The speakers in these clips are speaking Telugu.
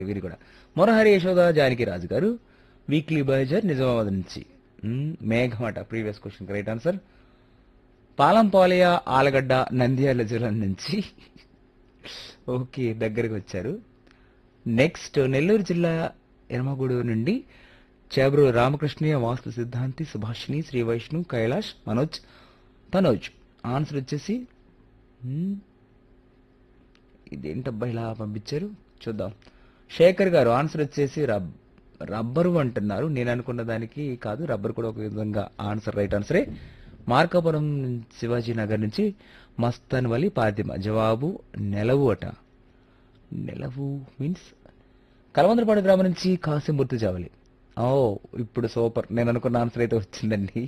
వీరు కూడా మొరహరి యశోద జానకి రాజు గారు వీక్లీ బజార్ నిజామాబాద్ నుంచి మ్మ్, మేఘమాట ప్రీవియస్ క్వశ్చన్ రైట్ ఆన్సర్ పాలంపాలయ ఆలగడ్డ నంద్యాల జిల్లా నుంచి ఓకే దగ్గరకు వచ్చారు నెక్స్ట్ నెల్లూరు జిల్లా ఎర్మగూడూరు నుండి చేబ్రు రామకృష్ణయ్య వాస్తు సిద్ధాంతి సుభాషిణి శ్రీ వైష్ణు కైలాష్ మనోజ్ తనోజ్ ఆన్సర్ వచ్చేసి మ్మ్, ఇదేంటబ్బా ఇలా పంపించారు చూద్దాం శేఖర్ గారు ఆన్సర్ వచ్చేసి రబ్ రబ్బరు అంటున్నారు నేను అనుకున్న దానికి కాదు రబ్బర్ కూడా ఒక విధంగా ఆన్సర్ రైట్ ఆన్సరే మార్కాపురం శివాజీ నగర్ నుంచి మస్తన్ వలి పాతిమ జవాబు నెలవు అట నెలవు మీన్స్ కలవందరపాడు గ్రామం నుంచి కాసింబుర్తు జావలి ఓ ఇప్పుడు సూపర్ నేను అనుకున్న ఆన్సర్ అయితే వచ్చిందండి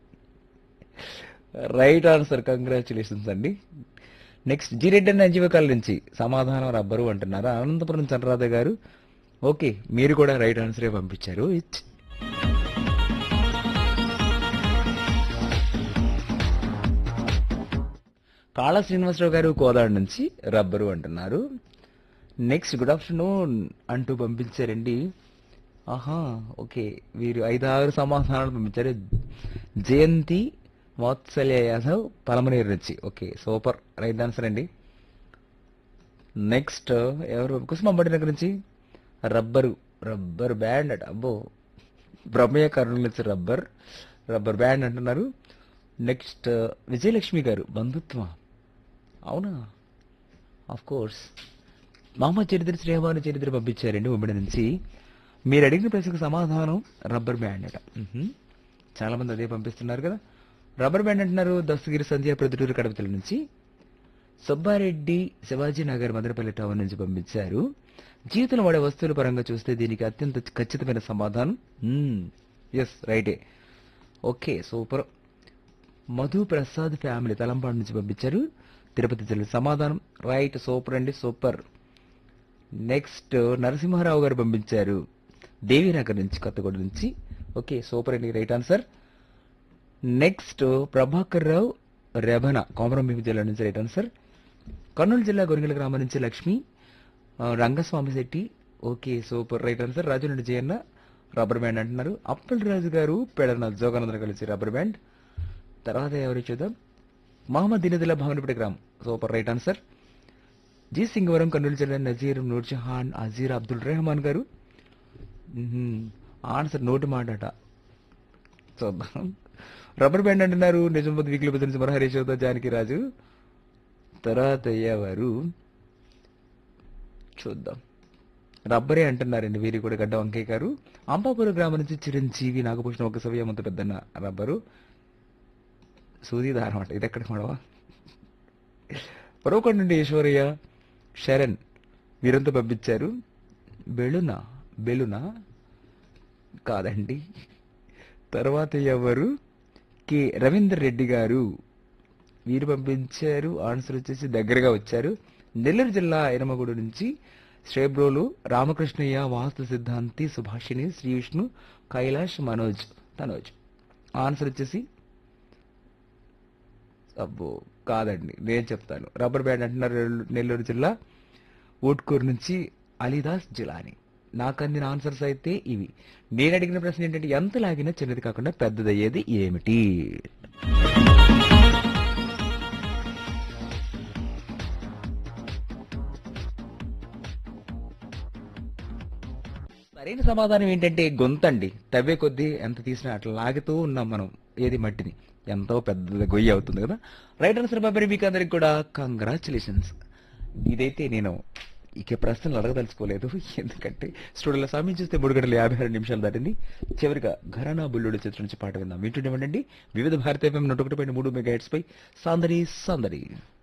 రైట్ ఆన్సర్ కంగ్రాచులేషన్స్ అండి నెక్స్ట్ జిరెడ్డి అన్న జీవకాల నుంచి సమాధానం రబ్బరు అంటున్నారు అనంతపురం చంద్రరాధ గారు ఓకే మీరు కూడా రైట్ ఆన్సరే పంపించారు ఇచ్. కాళ శ్రీనివాసరావు గారు కోదాడు నుంచి రబ్బరు అంటున్నారు నెక్స్ట్ గుడ్ ఆఫ్టర్నూన్ అంటూ పంపించారండి ఆహా ఓకే వీరు ఐదారు సమాధానాలు పంపించారు జయంతి వాత్సల్య యాదవ్ పలమనేరు నుంచి ఓకే సూపర్ రైట్ ఆన్సర్ అండి నెక్స్ట్ ఎవరు కుసుమంబడి దగ్గర నుంచి రబ్బరు రబ్బర్ బ్యాండ్ అట అబ్బో బ్రహ్మయ్య కర్నూలు నుంచి రబ్బర్ రబ్బర్ బ్యాండ్ అంటున్నారు నెక్స్ట్ విజయలక్ష్మి గారు బంధుత్వం అవునా ఆఫ్ కోర్స్ మామ చరిత్ర శ్రీభాను చరిత్ర పంపించారండి ఉమ్మడి నుంచి మీరు అడిగిన ప్రశ్నకు సమాధానం రబ్బర్ బ్యాండ్ అట మ్హూ. చాలా మంది అదే పంపిస్తున్నారు కదా రబ్బర్ బ్యాండ్ అంటున్నారు దస్తగిరి సంధ్య ప్రొద్దుటూరు కడపతల నుంచి సుబ్బారెడ్డి శివాజీ నగర్ మదనపల్లి టౌన్ నుంచి పంపించారు జీవితంలో వాడే వస్తువుల పరంగా చూస్తే దీనికి అత్యంత ఖచ్చితమైన సమాధానం ఎస్ రైటే okay super Madhu Prasad family Talampadu నుంచి పంపించారు తిరుపతి జిల్లా సమాధానం రైట్ సూపర్ అండి సూపర్ నెక్స్ట్ నరసింహారావు గారు పంపించారు దేవీనగర్ నుంచి కొత్తగూడ నుంచి ఓకే సూపర్ అండి right answer next Prabhakar Rao Rebbena Komarambheem జిల్లా నుంచి రైట్ ఆన్సర్ కర్నూలు జిల్లా గొరిగల గ్రామం నుంచి లక్ష్మి ఆ, Rangaswamy Shetty okay super right answer Raju నుండి జయన్న రబ్బర్ బ్యాండ్ అంటున్నారు అప్పల్ రాజు గారు పెడన జోగానందర్ కలిసి రబ్బర్ బ్యాండ్ తర్వాత ఎవరు చూద్దాం మహమ్మద్ దినదిల్లా భావనపేట గ్రామం super right answer G Singavaram Kurnool జిల్లా నజీర్ నూర్జహాన్ అజీర్ అబ్దుల్ రెహమాన్ గారు మ్మ్. ఆన్సర్ నోటి మాటట చూద్దాం రబ్బర్ బ్యాండ్ అంటున్నారు నిజామాబాద్ వీక్లీ బుద్ధి నుంచి మరహరి చౌద జానకి రాజు తర్వాత అయ్యేవారు చూద్దాం రబ్బరే అంటున్నారండి వీరి కూడా గడ్డ వంకయ్య గారు అంబాపురం గ్రామం నుంచి చిరంజీవి నాగభూషణం ఒక సవ్యం అంత పెద్దన్న రబ్బరు సూదిదారం అంట ఇది ఎక్కడ మడవా పరోకొండ నుండి ఈశ్వరయ్య శరణ్ వీరంతా పంపించారు బెలునా బెలునా కాదండి తర్వాత ఎవరు కె రవీందర్ రెడ్డి గారు వీరు పంపించారు ఆన్సర్ వచ్చేసి దగ్గరగా వచ్చారు నెల్లూరు జిల్లా ఎనమగూడు నుంచి శ్రేబ్రోలు రామకృష్ణయ్య వాస్తు సిద్ధాంతి సుభాషిణి శ్రీ విష్ణు కైలాష్ మనోజ్ తనోజ్ ఆన్సర్ వచ్చేసి అబ్బో కాదండి నేను చెప్తాను రబ్బర్ బ్యాండ్ అంటున్నారు నెల్లూ- నెల్లూరు జిల్లా ఊట్కూరు నుంచి అలీదాస్ జిలాని నాకు అందిన ఆన్సర్స్ అయితే ఇవి నేను అడిగిన ప్రశ్న ఏంటంటే ఎంత లాగినా చిన్నది కాకుండా పెద్దదయ్యేది ఏమిటి సరైన సమాధానం ఏంటంటే గొంతండి తవ్వే కొద్దీ ఎంత తీసినా అట్లా లాగుతూ ఉన్నాం మనం ఏది మట్టిని ఎంతో పెద్ద గొయ్యి అవుతుంది కదా రైట్ ఆన్సర్ బాబరి మీకు అందరికి కూడా కంగ్రాచులేషన్స్ ఇదైతే నేను ఇక ప్రశ్నలు అడగదలుచుకోలేదు ఎందుకంటే స్టూడియోలో సమయం చూస్తే మూడు గంటల యాభై ఆరు నిమిషాలు దాటింది చివరిగా ఘరానా బుల్లుడు చిత్రం నుంచి పాట విందాం వింటుండేవండి వివిధ భారతీయ నూట ఒకటి పాయింట్ మూడు మెగా హెడ్స్ పై సాందరి సాందరి